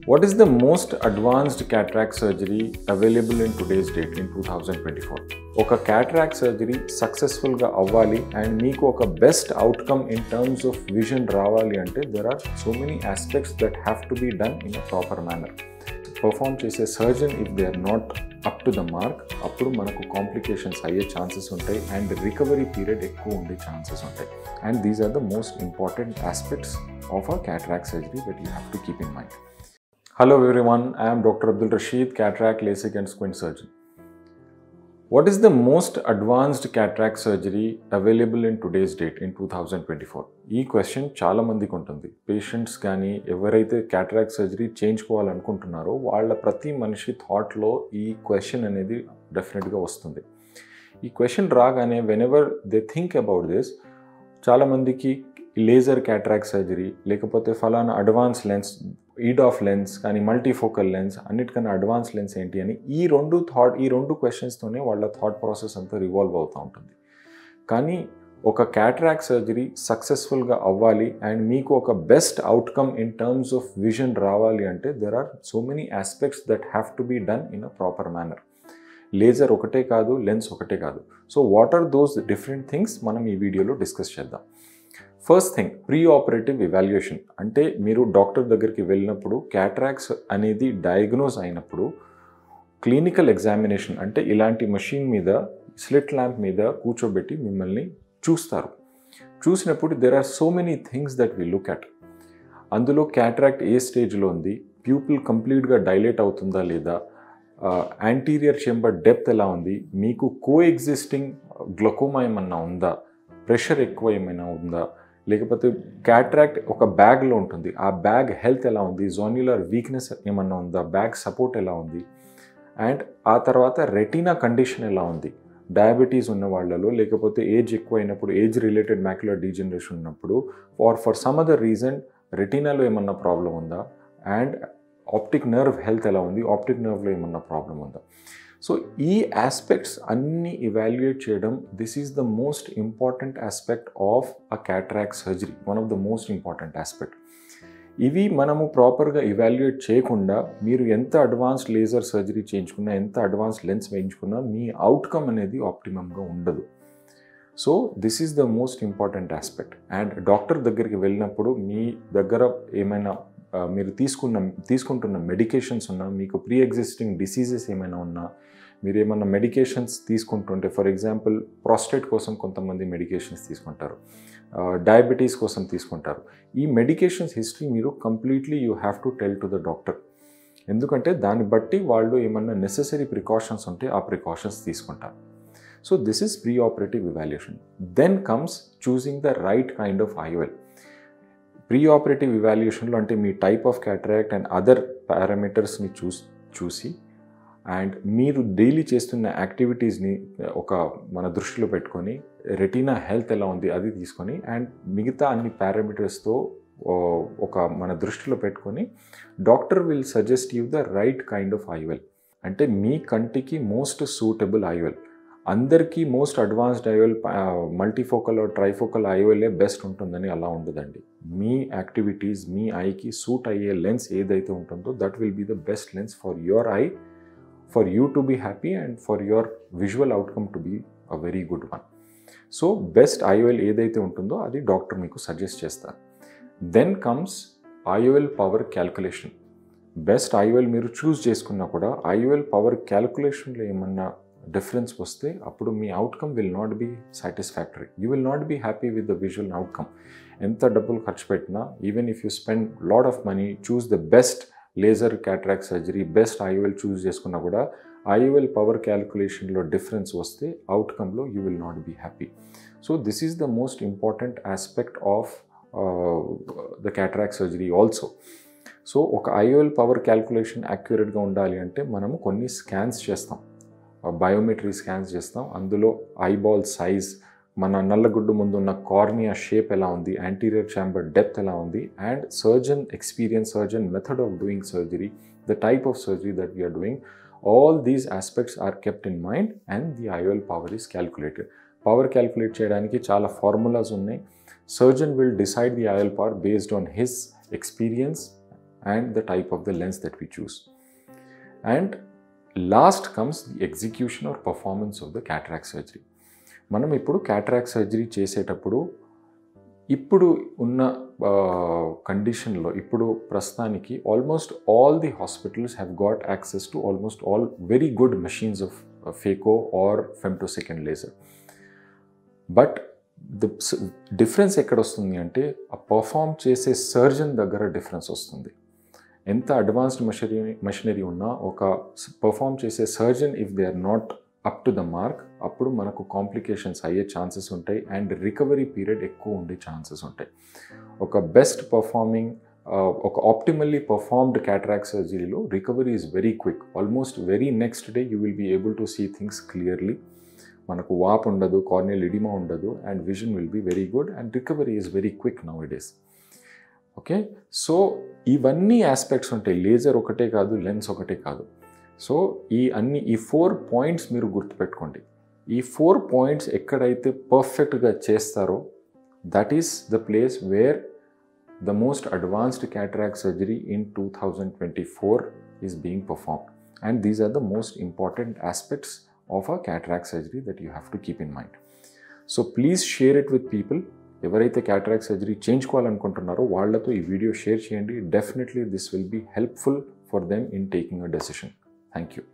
What is the most advanced cataract surgery available in today's date in 2024? ఒక cataract surgery సక్సెస్ఫుల్గా అవ్వాలి and మీకు ఒక best outcome in terms of vision రావాలి అంటే there are so many aspects that have to be done in a proper manner perform చేసే surgeon if they are not up to the mark అప్పుడు మనకు complications అయ్యే chances ఉంటాయి and recovery period ఎక్కువ ఉండే chances ఉంటాయి and these are the most important aspects of a cataract surgery that you have to keep in mind Hello everyone, I am Dr. Abdul Rashid, cataract, LASIK and squint surgeon. What is the most advanced cataract surgery available in today's date in 2024? ఈ question చాలా మందికి ఉంటుంది patients కానీ ఎవరైతే cataract surgery చేయించుకోవాలనుకుంటున్నారో వాళ్ళ ప్రతి మనిషి థాట్లో ఈ క్వశ్చన్ అనేది డెఫినెట్గా వస్తుంది ఈ క్వశ్చన్ రాగానే whenever they think about this చాలామందికి లేజర్ క్యాటరాక్ట్ సర్జరీ లేకపోతే ఫలానా advance lens EDOF lens కానీ మల్టీఫోకల్ లెన్స్ అన్నిటికన్నా అడ్వాన్స్ లెన్స్ ఏంటి అని ఈ రెండు థాట్ ఈ రెండు క్వశ్చన్స్తోనే వాళ్ళ థాట్ ప్రాసెస్ అంతా రివాల్వ్ అవుతూ ఉంటుంది కానీ ఒక క్యాటరాక్ట్ సర్జరీ సక్సెస్ఫుల్గా అవ్వాలి అండ్ మీకు ఒక best outcome in terms of vision రావాలి అంటే there are so many aspects that have to be done in a proper manner laser ఒకటే కాదు లెన్స్ ఒకటే కాదు so what are those different things మనం ఈ వీడియోలో డిస్కస్ చేద్దాం first thing pre operative evaluation అంటే మీరు డాక్టర్ దగ్గరికి వెళ్ళినప్పుడు క్యాట్రాక్స్ అనేది డయాగ్నోజ్ అయినప్పుడు క్లినికల్ ఎగ్జామినేషన్ అంటే ఇలాంటి మషిన్ మీద స్లిట్ ల్యాంప్ మీద కూర్చోబెట్టి మిమ్మల్ని చూస్తారు చూసినప్పుడు there are so many things that we look at అందులో క్యాట్రాక్ట్ ఏ స్టేజ్లో ఉంది ప్యూపుల్ కంప్లీట్గా డైలేట్ అవుతుందా లేదా యాంటీరియర్ చెంబర్ డెప్త్ ఎలా ఉంది మీకు కో ఎగ్జిస్టింగ్ గ్లకోమా ఏమన్నా ఉందా ప్రెషర్ ఎక్కువ ఏమైనా ఉందా లేకపోతే క్యాట్రాక్ట్ ఒక బ్యాగ్లో ఉంటుంది ఆ బ్యాగ్ హెల్త్ ఎలా ఉంది జోన్యులర్ వీక్నెస్ ఏమన్నా ఉందా బ్యాగ్ సపోర్ట్ ఎలా ఉంది అండ్ ఆ తర్వాత రెటీనా కండిషన్ ఎలా ఉంది డయాబెటీస్ ఉన్న వాళ్ళలో లేకపోతే ఏజ్ ఎక్కువ అయినప్పుడు ఏజ్ రిలేటెడ్ మ్యాక్యులర్ డీజనరేషన్ ఉన్నప్పుడు or for some other reason రెటీనాలో ఏమన్నా ప్రాబ్లం ఉందా అండ్ ఆప్టిక్ నర్వ్ హెల్త్ ఎలా ఉంది ఆప్టిక్ నర్వ్లో ఏమన్నా ప్రాబ్లం ఉందా సో ఈ ఆస్పెక్ట్స్ అన్నీ ఇవాల్యుయేట్ చేయడం this is the most important aspect of a cataract surgery one of the most important aspect ఇవి మనము ప్రాపర్గా ఇవాల్యుయేట్ చేయకుండా మీరు ఎంత అడ్వాన్స్ లేజర్ సర్జరీ చేయించుకున్నా ఎంత అడ్వాన్స్ లెన్స్ వేయించుకున్నా మీ అవుట్కమ్ అనేది ఆప్టిమమ్గా ఉండదు so this is the most important aspect and doctor దగ్గరికి వెళ్ళినప్పుడు మీ దగ్గర ఏమైనా మీరు తీసుకున్న తీసుకుంటున్న మెడికేషన్స్ ఉన్నా మీకు ప్రీ ఎగ్జిస్టింగ్ డిసీజెస్ ఏమైనా ఉన్నా మీరు ఏమైనా మెడికేషన్స్ తీసుకుంటుంటే ఫర్ ఎగ్జాంపుల్ ప్రాస్టేట్ కోసం కొంతమంది మెడికేషన్స్ తీసుకుంటారు డయాబెటీస్ కోసం తీసుకుంటారు ఈ మెడికేషన్స్ హిస్టరీ మీరు completely you have to tell to the doctor ఎందుకంటే దాన్ని బట్టి వాళ్ళు ఏమన్నా నెససరీ ప్రికాషన్స్ ఉంటే ఆ ప్రికాషన్స్ తీసుకుంటారు so this is pre operative evaluation then comes choosing the right kind of IOL pre operative ఇవాల్యుయేషన్లో అంటే మీ type of cataract and other పారామీటర్స్ని చూస్ చూసి అండ్ మీరు డైలీ చేస్తున్న యాక్టివిటీస్ని ఒక మన దృష్టిలో పెట్టుకొని రెటీనా హెల్త్ ఎలా ఉంది అది తీసుకొని అండ్ మిగతా అన్ని పారామీటర్స్తో ఒక మన దృష్టిలో పెట్టుకొని doctor will suggest you the right kind of IOL అంటే మీ కంటికి మోస్ట్ సూటబుల్ ఐవెల్ అందరికీ most advanced IOL multifocal trifocal ఐవెలే బెస్ట్ ఉంటుందని అలా ఉండదండి మీ యాక్టివిటీస్ మీ ఐకి సూట్ అయ్యే లెన్స్ ఏదైతే ఉంటుందో that will be the best lens for your eye for you to be happy and for your visual outcome to be a very good one so best IOL ఏదైతే ఉంటుందో అది doctor మీకు suggest చేస్తారు then comes IOL power calculation best IOL మీరు choose చేసుకున్నా కూడా IOL power క్యాల్కులేషన్లో ఏమన్నా difference వస్తే అప్పుడు మీ outcome will not be satisfactory you will not be happy with the visual outcome ఎంత డబ్బులు ఖర్చు పెట్టినా even if you spend lot of money choose the best laser cataract surgery best IOL choose చేసుకున్నా కూడా IOL power క్యాల్కులేషన్లో difference వస్తే అవుట్కమ్లో you will not be happy so this is the most important aspect of the cataract surgery also so ఒక IOL power calculation యాక్యురేట్గా ఉండాలి అంటే మనము కొన్ని స్కాన్స్ చేస్తాం బయోమెట్రీ స్కాన్స్ చేస్తాం అందులో ఐబాల్ సైజ్ మన నల్లగుడ్డు ముందు ఉన్న కార్నియా షేప్ ఎలా ఉంది యాంటీరియర్ ఛాంబర్ డెప్త్ ఎలా ఉంది and surgeon experience surgeon method of doing surgery the type of surgery that we are doing all these aspects are kept in mind and the IOL power is calculated power calculate చేయడానికి చాలా formulas ఉన్నాయి surgeon will decide the IOL power based on his experience and the type of the lens that we choose. And last comes the execution or performance of the cataract surgery. మనం ఇప్పుడు cataract surgery చేసేటప్పుడు ఇప్పుడు ఉన్న కండిషన్లో ఇప్పుడు ప్రస్తుతానికి almost all the hospitals have got access to almost all very good machines of phaco or femtosecond laser but the difference ఎక్కడ వస్తుంది అంటే ఆ పర్ఫామ్ చేసే సర్జన్ దగ్గర డిఫరెన్స్ వస్తుంది ఎంత అడ్వాన్స్డ్ మెషినరీ మెషినరీ ఉన్నా ఒక పర్ఫామ్ చేసే surgeon if they are not up to the mark అప్పుడు మనకు కాంప్లికేషన్స్ అయ్యే ఛాన్సెస్ ఉంటాయి అండ్ రికవరీ పీరియడ్ ఎక్కువ ఉండే ఛాన్సెస్ ఉంటాయి ఒక బెస్ట్ పర్ఫార్మింగ్ ఒక ఆప్టిమల్లీ పర్ఫార్మ్డ్ క్యాటరాక్ట్ సర్జరీలో recovery is very quick almost very next day you will be able to see things clearly మనకు వాప్ ఉండదు కార్నియల్ ఇడిమా ఉండదు and vision will be very good and recovery is very quick nowadays okay so ఇవన్నీ ఆస్పెక్ట్స్ ఉంటాయి laser ఒకటే కాదు lens ఒకటే కాదు సో ఈ అన్ని ఈ ఫోర్ పాయింట్స్ మీరు గుర్తుపెట్టుకోండి ఈ ఫోర్ పాయింట్స్ ఎక్కడైతే పర్ఫెక్ట్గా చేస్తారో that is the place where the most advanced cataract surgery in two thousand twenty four is being perform and these are the most important aspects of a cataract surgery that you have to keep in mind so please share it with people ఎవరైతే cataract surgery చేయించుకోవాలనుకుంటున్నారో వాళ్ళతో ఈ video share చేయండి definitely this will be helpful for them in taking a decision thank you